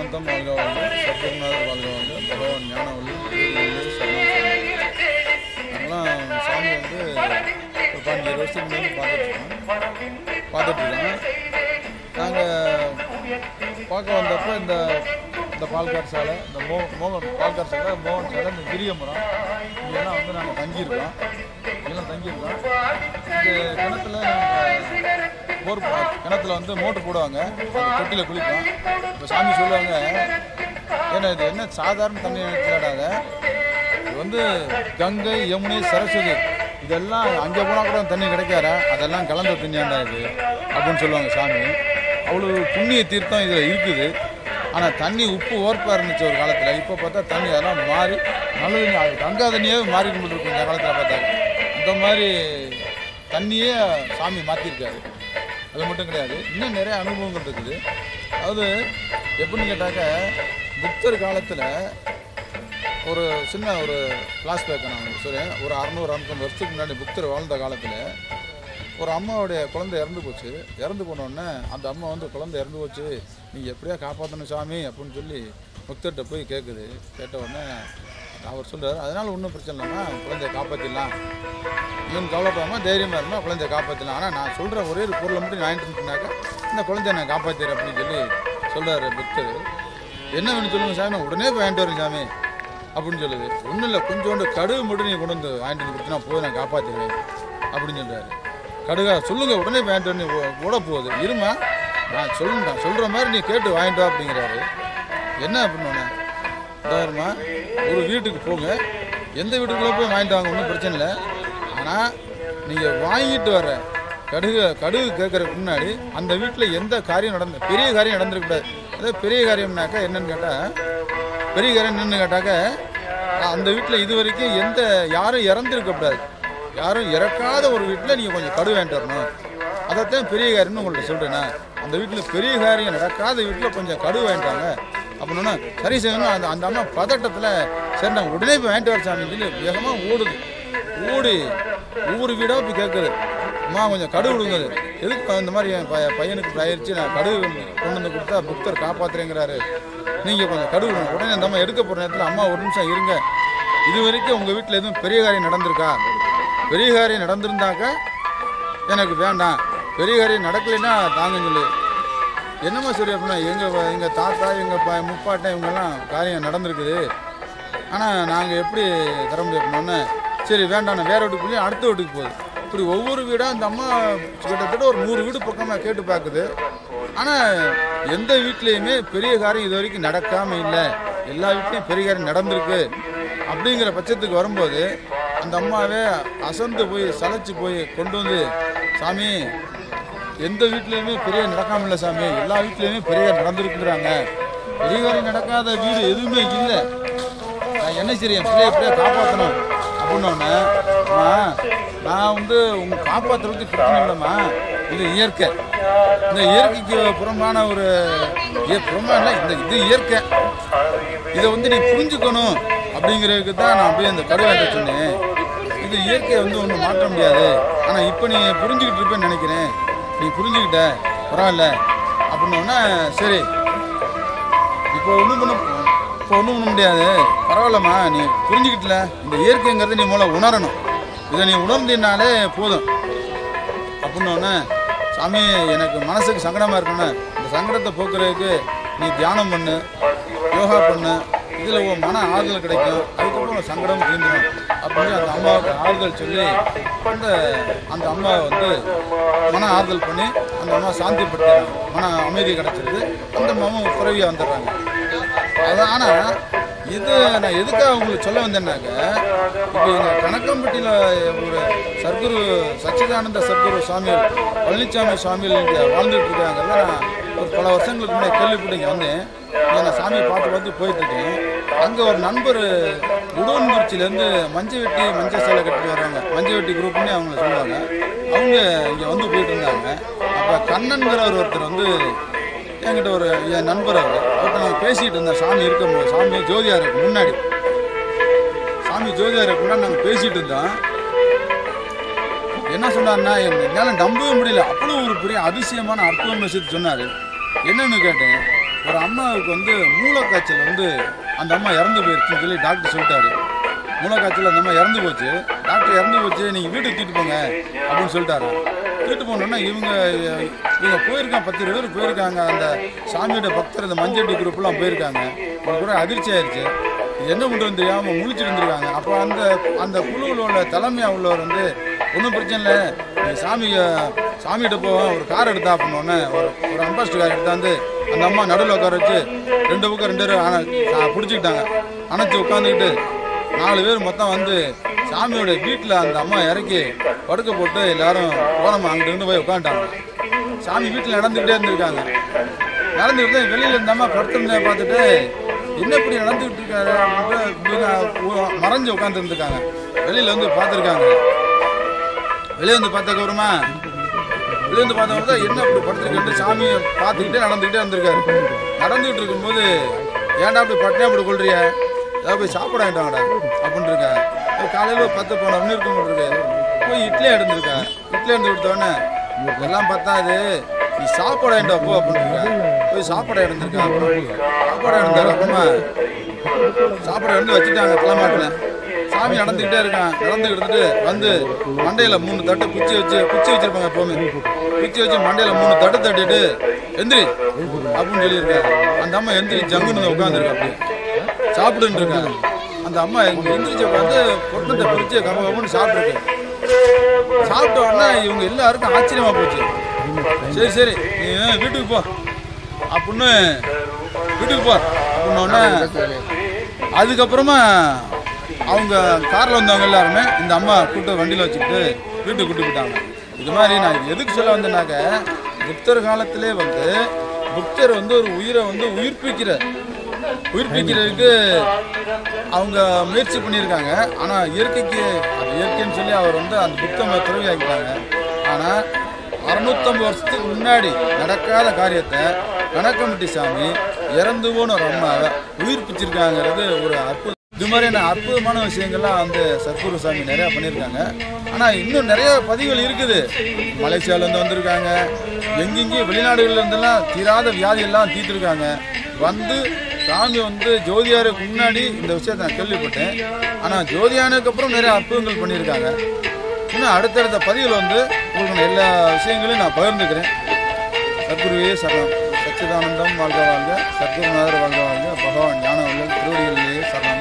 வேதாந்தம் வாழ்க வாழ்க சத்குருநாதர் வாழ்க வாழ்க பகவான் ஞானவள்ளி திருவள்ளுவர் சரணம் சரணம். நாங்களாம் சாமி வந்து ஒரு பதினஞ்சு வருஷத்துக்கு முன்னாடி பார்த்துட்ருக்கோம் பார்த்துட்ருக்கோம் நாங்கள் பார்க்க வந்தப்போ இந்த இந்த பால்கார் சாலை இந்த மோ மோகன் பால்கார் சாலை மோகன் சாலை இந்த கிரியமரம் இங்கெல்லாம் வந்து நாங்கள் தங்கியிருக்கோம் இங்கெல்லாம் தங்கியிருக்கோம் இந்த கிணத்துல நாங்க போர் பா- கிணத்துல வந்து மோட்டர் போடுவாங்க அந்த தொட்டியில் குளிப்போம் இப்போ சாமி சொல்லுவாங்க ஏன்னா இது என்ன சாதாரண தண்ணி நினைச்சிடாத இது வந்து கங்கை யமுனை சரஸ்வதி இதெல்லாம் அங்கே போனால் கூட தண்ணி கிடைக்காத அதெல்லாம் கலந்த தண்ணியாண்டா இது அப்படின்னு சொல்லுவாங்க சாமி அவ்வளோ புண்ணிய தீர்த்தம் இதில் இருக்குது ஆனால் தண்ணி உப்பு ஓர்ப்பாக இருந்துச்சு ஒரு காலத்தில் இப்போ பார்த்தா தண்ணி அதெல்லாம் மாறி நல்ல தண்ணி அது கங்கா தண்ணியாகவே மாறி கொண்டு இருக்கும் இந்த காலத்தில் பார்த்தா இந்த மாதிரி தண்ணியே சாமி மாற்றிருக்காரு அது மட்டும் கிடையாது இன்னும் நிறைய அனுபவங்கள் இருக்குது அதாவது எப்படின்னு கேட்டாக்க புத்தர் காலத்தில் ஒரு சின்ன ஒரு ஃப்ளாஷ்பேக்கை நான் உங்களுக்கு சொல்றேன் ஒரு அறநூறு அறுநூறு வருஷத்துக்கு முன்னாடி புத்தர் வாழ்ந்த காலத்தில் ஒரு அம்மாவுடைய குழந்தை இறந்து போச்சு இறந்து போனோடனே அந்த அம்மா வந்து குழந்தை இறந்து போச்சு நீங்கள் எப்படியா காப்பாற்றணும் சாமி அப்படின்னு சொல்லி புத்தர்கிட்ட போய் கேட்குது கேட்ட உடனே அவர் சொல்றாரு அதனால ஒன்றும் பிரச்சனை இல்லைம்மா குழந்தைய காப்பாற்றிடலாம் இவன் கவலைப்படாமல் தைரியமாக இருந்தால் குழந்தைய காப்பாற்றலாம் ஆனால் நான் சொல்கிற ஒரே ஒரு பொருளை மட்டும் நான் வாங்கிட்டு இருந்தேனாக்கா இந்த குழந்தைய நான் காப்பாற்றிடுறேன் அப்படின்னு சொல்லி சொல்கிறாரு புத்தர் என்ன வேணும் சொல்லுங்க சாமி நான் உடனே போய் வாங்கிட்டு வரேன் சாமி அப்படின்னு சொல்லுது ஒன்றும் இல்லை கொஞ்சோண்டு கடுகு மட்டும் நீ கொண்டு வந்து வாங்கிட்டு வந்து கொடுத்தா போய் நான் காப்பாற்றிடுவேன் அப்படின்னு சொல்கிறாரு கடுகா சொல்லுங்க உடனே போய் வாங்கிட்டு வந்து ஓட போகுது இருமா நான் சொல்லு நான் சொல்கிற மாதிரி நீ கேட்டு வாங்கிட்டு வா அப்படிங்கிறாரு என்ன அப்படின்னு உதாரணமா ஒரு வீட்டுக்கு போங்க எந்த வீட்டுக்குள்ளே போய் வாங்கிட்டு வாங்க ஒன்றும் பிரச்சனை இல்லை ஆனால் நீங்கள் வாங்கிட்டு வர கடுகு கடுகு கேட்கறதுக்கு முன்னாடி அந்த வீட்டில் எந்த காரியம் நடந்த பெரிய காரியம் நடந்திருக்கக்கூடாது அதாவது பெரிய காரியம்னாக்கா என்னன்னு கேட்டால் பெரிய காரியம் என்னன்னு கேட்டாக்க அந்த வீட்டில் இது வரைக்கும் எந்த யாரும் இறந்துருக்கக்கூடாது யாரும் இறக்காத ஒரு வீட்டில் நீங்கள் கொஞ்சம் கடுகு வாங்கிட்டு வரணும் அதைத்தான் பெரிய காரியம்னு உங்கள்ட்ட சொல்கிறேண்ணா அந்த வீட்டில் பெரிய காரியம் நடக்காத வீட்டில் கொஞ்சம் கடுகு வாங்கிட்டாங்க அப்படின்னா சரி செய்யணும் அந்த அந்த அம்மா பதட்டத்தில் சரி நான் உடனே போய் வாங்கிட்டு வர சாமி சொல்லி வேகமாக ஓடுது ஓடி ஒவ்வொரு வீடாக போய் கேட்குது அம்மா கொஞ்சம் கடுகு விடுங்க எதுக்கு இந்த மாதிரி என் பைய- பையனுக்கு இப்படி ஆயிடுச்சு நான் கடுகு கொண்டு வந்து கொடுத்தா புத்தர் காப்பாத்துறேங்கிறாரு நீங்கள் கொஞ்சம் கடுகு விடுங்க. உடனே அந்த அம்மா எடுக்க போகிற நேரத்தில் அம்மா ஒரு நிமிஷம் இருங்க இது வரைக்கும் உங்கள் வீட்டில் எதுவும் பெரிய காரியம் நடந்திருக்கா பெரிய காரியம் நடந்திருந்தாக்கா எனக்கு வேண்டாம் பெரிய காரியம் நடக்கலைன்னா தாங்க சொல்லு என்னம்மா சரி அப்படின்னா எங்கள் எங்கள் தாத்தா எங்கள் ப முப்பாட்டன் இவங்கெல்லாம் காரியம் நடந்திருக்குது ஆனால் நாங்கள் எப்படி தர முடியும் அப்படின்னோடனே சரி வேண்டாம் நான் வேற வீட்டுக்கு போய் அடுத்த வீட்டுக்கு போகுது இப்படி ஒவ்வொரு வீடாக அந்த அம்மா கிட்டத்தட்ட ஒரு நூறு வீடு பக்கமாக கேட்டு பார்க்குது ஆனால் எந்த வீட்லேயுமே பெரிய காரியம் இது வரைக்கும் நடக்காமல் இல்லை எல்லா வீட்லேயும் பெரிய காரியம் நடந்திருக்கு அப்படிங்கிற பட்சத்துக்கு வரும்போது அந்த அம்மாவே அசந்து போய் சளைச்சு போய் கொண்டு வந்து சாமி எந்த வீட்லேயுமே பெரிய நடக்காம இல்லை சாமி எல்லா வீட்லேயுமே பெரிய நடந்திருக்குறாங்க பெரிய காரியம் நடக்காத வீடு எதுவுமே இல்லை நான் என்ன சரி என் பிள்ளைய எப்படியா காப்பாற்றணும் அப்படின்னோடனே அம்மா நான் வந்து உங்க காப்பாற்றுறதுக்கு பிரச்சனை இல்லைம்மா இது இயற்கை இந்த இயற்கைக்கு புறம்பான ஒரு இய- புறம்பான இல்லை, இந்த இது இயற்கை இதை வந்து நீ புரிஞ்சுக்கணும் அப்படிங்கிறதுக்கு தான் நான் அப்படியே அந்த கருவாட்ட சொன்னேன் இது இயற்கையை வந்து ஒன்றும் மாற்ற முடியாது ஆனால் இப்போ நீ புரிஞ்சுக்கிட்டு இருப்பேன்னு நினைக்கிறேன் நீ புரிஞ்சுக்கிட்ட பரவாயில்ல அப்படின்னோடனே சரி இப்போ ஒன்றும் பண்ண இப்போ ஒன்றும் பண்ண முடியாது பரவாயில்லம்மா நீ புரிஞ்சுக்கிட்டல இந்த இயற்கைங்கிறத நீ முதல்ல உணரணும் இதை நீ உணர்ந்தீனாலே போதும் அப்படின்னோடனே சாமி எனக்கு மனசுக்கு சங்கடமாக இருக்கணும் இந்த சங்கடத்தை போக்குறதுக்கு நீ தியானம் பண்ணு யோகா பண்ணு இதில் உன் மன ஆறுதல் கிடைக்கும் அதுக்கப்புறம் உன் சங்கடம் தீர்ந்துடும் அப்படின்னு அந்த அம்மாவுக்கு ஆறுதல் சொல்லி அந்த அந்த அம்மாவை வந்து மன ஆறுதல் பண்ணி அந்த அம்மா சாந்திப்படுத்துறாங்க மன அமைதி கிடைச்சிருது அந்த அம்மாவும் துறவியாக வந்துடுறாங்க அது ஆனால் இது நான் எதுக்காக உங்களுக்கு சொல்ல வந்தேன்னாக்க இப்போ எங்கள் கணக்கம்பட்டியில் ஒரு சர்க்குரு சச்சிதானந்த சர்க்குரு சுவாமி பழனிசாமி சுவாமிகள் இங்கே வாழ்ந்துட்டு இருக்காங்கல்ல நான் ஒரு பல வருஷங்களுக்கு முன்னாடி கேள்விப்பட்டு இங்கே வந்தேன் இங்கே நான் சாமியை பார்த்து பார்த்து போயிட்டு இருக்கேன் அங்கே ஒரு நண்பர் உடன்குறிச்சியிலேருந்து மஞ்சள் வெட்டி மஞ்சள் சேலை கட்டிட்டு வர்றாங்க மஞ்சள் வெட்டி குரூப்னு அவங்க சொல்லுவாங்க அவங்க இங்கே வந்து போயிட்டு இருந்தாங்க அப்போ கண்ணன்கிறவர் ஒருத்தர் வந்து என்கிட்ட ஒரு என் நண்பர் அவர் அவர்கிட்ட நான் பேசிகிட்டு இருந்தேன் சாமி இருக்கும்போது சாமி ஜோதியார் இருக்கு முன்னாடி சாமி ஜோதியார் இருக்கு முன்னாடி நாங்கள் பேசிகிட்டு இருந்தோம் என்ன சொன்னார்னா என்னால் நம்பவே முடியல அவ்வளோ ஒரு பெரிய அதிசயமான அற்புதமான விஷயத்தை சொன்னார் என்னன்னு கேட்டேன் ஒரு அம்மாவுக்கு வந்து மூளைக்காய்ச்சல் வந்து அந்த அம்மா இறந்து போயிருச்சுன்னு சொல்லி டாக்டர் சொல்லிட்டாரு மூளைக்காய்ச்சல் அந்த அம்மா இறந்து போச்சு டாக்டர் இறந்து போச்சு நீங்கள் வீட்டுக்கு தூக்கிட்டு போங்க அப்படின்னு சொல்லிட்டாரு தூக்கிட்டு போனோன்னா இவங்க இவங்க போயிருக்காங்க பத்து இருபது பேர் போயிருக்காங்க அந்த சாமியோட பக்தர் இந்த மஞ்சள் குரூப்லாம் போயிருக்காங்க ஒரு கூட அதிர்ச்சி ஆயிடுச்சு இது என்ன பண்ணுறது தெரியாமல் முழிச்சிட்டு இருந்திருக்காங்க அப்போ அந்த அந்த குழுவில் உள்ள தலைமையாக உள்ளவர் வந்து ஒன்றும் பிரச்சனை இல்லை நீ சாமி சாமிகிட்ட போவோம் ஒரு கார் எடுத்தா அப்படின்னோடனே ஒரு ஒரு அம்பாஸ்டர் கார் எடுத்தாந்து அந்த அம்மா நடுவில் உட்கார வச்சு ரெண்டு பக்கம் ரெண்டு பேரும் அணை பிடிச்சிக்கிட்டாங்க அணைச்சி உட்காந்துக்கிட்டு நாலு பேர் மொத்தம் வந்து சாமியோட வீட்டில் அந்த அம்மா இறக்கி படுக்க போட்டு எல்லாரும் ஓரமாக அங்கிட்டு இருந்து போய் உட்காந்துட்டாங்க சாமி வீட்டில் நடந்துக்கிட்டே இருந்திருக்காங்க நடந்துக்கிட்டு வெளியில் இந்த அம்மா படுத்திருந்தே பார்த்துட்டு என்ன இப்படி நடந்துக்கிட்டு இருக்காரு அப்படின்ட்டு இவங்க உ- மறைஞ்சு உட்காந்துருந்துருக்காங்க வெளியில் வந்து பார்த்துருக்காங்க வெளியே வந்து பார்த்ததுக்கப்புறமா வெளியே வந்து பார்த்தவங்க தான் என்ன அப்படி படுத்துருக்கேன் சாமியை பார்த்துக்கிட்டே நடந்துக்கிட்டே இருந்திருக்காரு நடந்துக்கிட்டு இருக்கும்போது ஏன்டா அப்படி பட்டினா அப்படி கொள்றிய ஏதாவது போய் சாப்பிட வேண்டாங்கடா அப்படின்னு இருக்கா காலையில் பத்து போன இருக்கும் இருக்கு போய் இட்லி எடுந்திருக்கா இட்லி எடுத்து கொடுத்தோடனே எல்லாம் பத்தாது நீ சாப்பாடு வேண்டாம் போ அப்படின்னு இருக்கா போய் சாப்பாடு எடுந்திருக்கா சாப்பாடு எடுந்தாரு அப்புறமா சாப்பாடு வந்து வச்சுட்டாங்க தலைமாட்டில் சாமி நடந்துக்கிட்டே இருக்கான் நடந்துக்கிட்டு வந்து மண்டையில் மூணு தட்டு குச்சி வச்சு குச்சி வச்சிருப்பாங்க எப்பவுமே குச்சி வச்சு மண்டையில் மூணு தட்டு தட்டிட்டு எந்திரி அப்படின்னு சொல்லியிருக்காரு அந்த அம்மா எந்திரி ஜங்குன்னு உட்காந்துருக்கு அப்படி சாப்பிடுன்னு இருக்காங்க அந்த அம்மா இங்க எந்திரிச்சு உட்காந்து பொட்டத்தை பிரிச்சு கம்ம கம்மன்னு சாப்பிட்ருக்கு சாப்பிட்ட உடனே இவங்க எல்லாருக்கும் ஆச்சரியமா போச்சு சரி சரி நீ வீட்டுக்கு போ அப்படின்னு வீட்டுக்கு போ அப்படின்னு உடனே அதுக்கப்புறமா அவங்க காரில் வந்தவங்க எல்லாருமே இந்த அம்மா கூட்டு வண்டியில் வச்சுக்கிட்டு வீட்டுக்கு கூட்டு போயிட்டாங்க இது மாதிரி நான் இது எதுக்கு சொல்ல வந்தேனாக்க புத்தர் காலத்திலே வந்து புத்தர் வந்து ஒரு உயிரை வந்து உயிர்ப்பிக்கிறார் உயிர்ப்பிக்கிறதுக்கு அவங்க முயற்சி பண்ணியிருக்காங்க ஆனால் இயற்கைக்கு அது இயற்கைன்னு சொல்லி அவர் வந்து அந்த புத்தமை துறவி ஆக்கிட்டாங்க ஆனால் அறுநூத்தம்பது வருஷத்துக்கு முன்னாடி நடக்காத காரியத்தை கணக்கமிட்டி சாமி இறந்து போன ஒரு அம்மாவை உயிர்ப்பிச்சிருக்காங்கிறது ஒரு அற்புதம் இது மாதிரியான அற்புதமான விஷயங்கள்லாம் வந்து சத்குரு சாமி நிறையா பண்ணியிருக்காங்க ஆனால் இன்னும் நிறைய பதிவுகள் இருக்குது மலேசியாவிலேருந்து வந்திருக்காங்க எங்கெங்கேயும் வெளிநாடுகள்ல இருந்தெல்லாம் தீராத வியாதியெல்லாம் தீர்த்துருக்காங்க வந்து சாமி வந்து ஜோதியாருக்கு முன்னாடி இந்த விஷயத்தை நான் கேள்விப்பட்டேன் ஆனால் ஜோதியானுக்கு அப்புறம் நிறைய அற்புதங்கள் பண்ணியிருக்காங்க இன்னும் அடுத்தடுத்த பதிவில் வந்து உங்களுக்கு நான் எல்லா விஷயங்களையும் நான் பகிர்ந்துக்கிறேன் சத்குருவே சரணம் சச்சிதானந்தம் வாழ்க வாழ்க சத்குருநாதர் வாழ்க வாழ்க பகவான் ஞான திருவடிகளிலேயே சரணம்